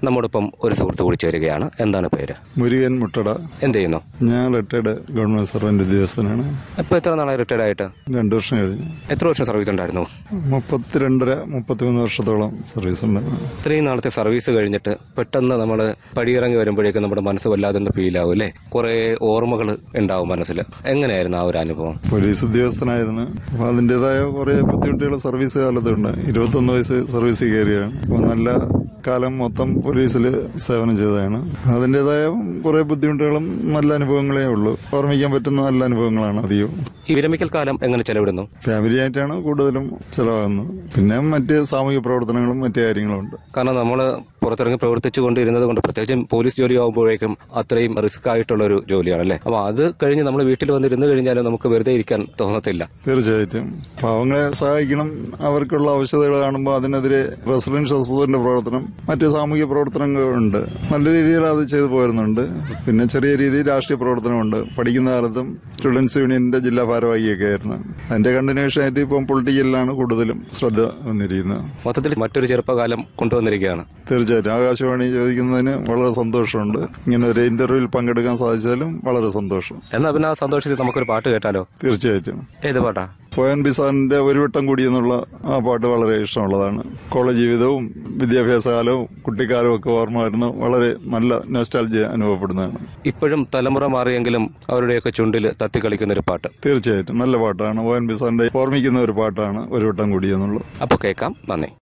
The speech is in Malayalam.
നമ്മോടൊപ്പം ഒരു സുഹൃത്ത് കൂടി ചേരുകയാണ് എന്താണ് പേര് മുരുകൻ മുട്ടട എന്ത് ചെയ്യുന്നു ഞാൻ റിട്ടയർഡ് ഗവൺമെന്റ് സർവന്റ് ഉദ്യോഗസ്ഥനാണ് ഇപ്പൊ എത്ര നാളായി റിട്ടയർഡ് ആയിട്ട് രണ്ടു വർഷം കഴിഞ്ഞു എത്ര വർഷം സർവീസ് ഉണ്ടായിരുന്നു മുപ്പത്തിരണ്ടര മുപ്പത്തിമൂന്ന് വർഷത്തോളം സർവീസ് ഉണ്ട് ഇത്രയും നാളത്തെ സർവീസ് കഴിഞ്ഞിട്ട് പെട്ടെന്ന് നമ്മൾ പടിയിറങ്ങി വരുമ്പോഴേക്കും നമ്മുടെ മനസ്സ് വല്ലാതെ ഒന്ന് ഫീൽ ആവും അല്ലേ കുറെ ഓർമ്മകൾ ഉണ്ടാവും മനസ്സിൽ എങ്ങനെയായിരുന്നു ആ ഒരു അനുഭവം പോലീസ് ഉദ്യോഗസ്ഥനായിരുന്നു അപ്പൊ അതിൻ്റെതായ കുറെ ബുദ്ധിമുട്ടുകൾ സർവീസ് കാലത്തുണ്ട് ഇരുപത്തൊന്ന് വയസ്സ് സർവീസിൽ കയറിയാണ് അപ്പൊ നല്ല കാലം മൊത്തം പോലീസിൽ സേവനം ചെയ്തതാണ് അതിൻ്റെതായ കുറെ ബുദ്ധിമുട്ടുകളും നല്ല അനുഭവങ്ങളേ ഉള്ളൂ ഓർമ്മിക്കാൻ പറ്റുന്ന നല്ല അനുഭവങ്ങളാണ് അധികവും ഈ വിരമിക്കൽ കാലം എങ്ങനെ ചെലവിടുന്നു ഫാമിലി ആയിട്ടാണ് കൂടുതലും ചിലവാകുന്നത് പിന്നെ മറ്റ് സാമൂഹിക പ്രവർത്തനങ്ങളും മറ്റു കാര്യങ്ങളും ഉണ്ട് കാരണം നമ്മൾ പുറത്തിറങ്ങി പ്രവർത്തിച്ചു കൊണ്ടിരുന്നത് കൊണ്ട് പ്രത്യേകിച്ചും പോലീസ് ജോലി ആകുമ്പോഴേക്കും അത്രയും റിസ്ക് ആയിട്ടുള്ള ഒരു ജോലിയാണ് അല്ലേ അപ്പൊ അത് കഴിഞ്ഞ് നമ്മൾ വീട്ടിൽ വന്നിരുന്നു കഴിഞ്ഞാലും നമുക്ക് വെറുതെ ഇരിക്കാൻ തോന്നത്തില്ല തീർച്ചയായിട്ടും പാവങ്ങളെ സഹായിക്കണം അവർക്കുള്ള ആവശ്യതകൾ കാണുമ്പോൾ അതിനെതിരെ റെസിഡൻഷ്യൽ അസോസിയേഷന്റെ പ്രവർത്തനം മറ്റ് സാമൂഹിക പ്രവർത്തനങ്ങളുണ്ട് നല്ല രീതിയിൽ അത് ചെയ്തു പോരുന്നുണ്ട് പിന്നെ ചെറിയ രീതിയിൽ രാഷ്ട്രീയ പ്രവർത്തനമുണ്ട് പഠിക്കുന്ന കാലത്തും സ്റ്റുഡൻസ് യൂണിയന്റെ ജില്ലാ ഭാരവാഹിയൊക്കെ ആയിരുന്നു അതിന്റെ കണ്ടിന്യൂഷൻ ആയിട്ട് ഇപ്പം പൊളിറ്റിക്കലിലാണ് കൂടുതലും ശ്രദ്ധ വന്നിരിക്കുന്നത് മൊത്തത്തിൽ മറ്റൊരു ചെറുപ്പകാലം കൊണ്ടുവന്നിരിക്കുകയാണ് തീർച്ചയായിട്ടും ആകാശവാണി ചോദിക്കുന്നതിന് വളരെ സന്തോഷമുണ്ട് ഇങ്ങനെ ഒരു ഇന്റർവ്യൂവിൽ പങ്കെടുക്കാൻ സാധിച്ചാലും വളരെ സന്തോഷം എന്നാ പിന്നെ ആ സന്തോഷത്തിൽ നമുക്കൊരു പാട്ട് കേട്ടാലോ തീർച്ചയായിട്ടും ഏത് പാട്ടാ പോയൻ ബിസാറിന്റെ ഒരു വട്ടം കൂടി എന്നുള്ള ആ പാട്ട് വളരെ ഇഷ്ടമുള്ളതാണ് കോളേജ് ജീവിതവും വിദ്യാഭ്യാസ കാലവും കുട്ടിക്കാലവും ഒക്കെ ഓർമ്മ വരുന്ന വളരെ നല്ല നോസ്റ്റാൾജിയ അനുഭവപ്പെടുന്നതാണ് ഇപ്പോഴും തലമുറ മാറിയെങ്കിലും അവരുടെയൊക്കെ ചുണ്ടിൽ തത്തിക്കളിക്കുന്ന ഒരു പാട്ട് തീർച്ചയായിട്ടും നല്ല പാട്ടാണ് പോയൻ ബിസാറിന്റെ ഓർമ്മിക്കുന്ന ഒരു പാട്ടാണ് ഒരു വട്ടം കൂടി എന്നുള്ളത് അപ്പോൾ കേൾക്കാം നന്ദി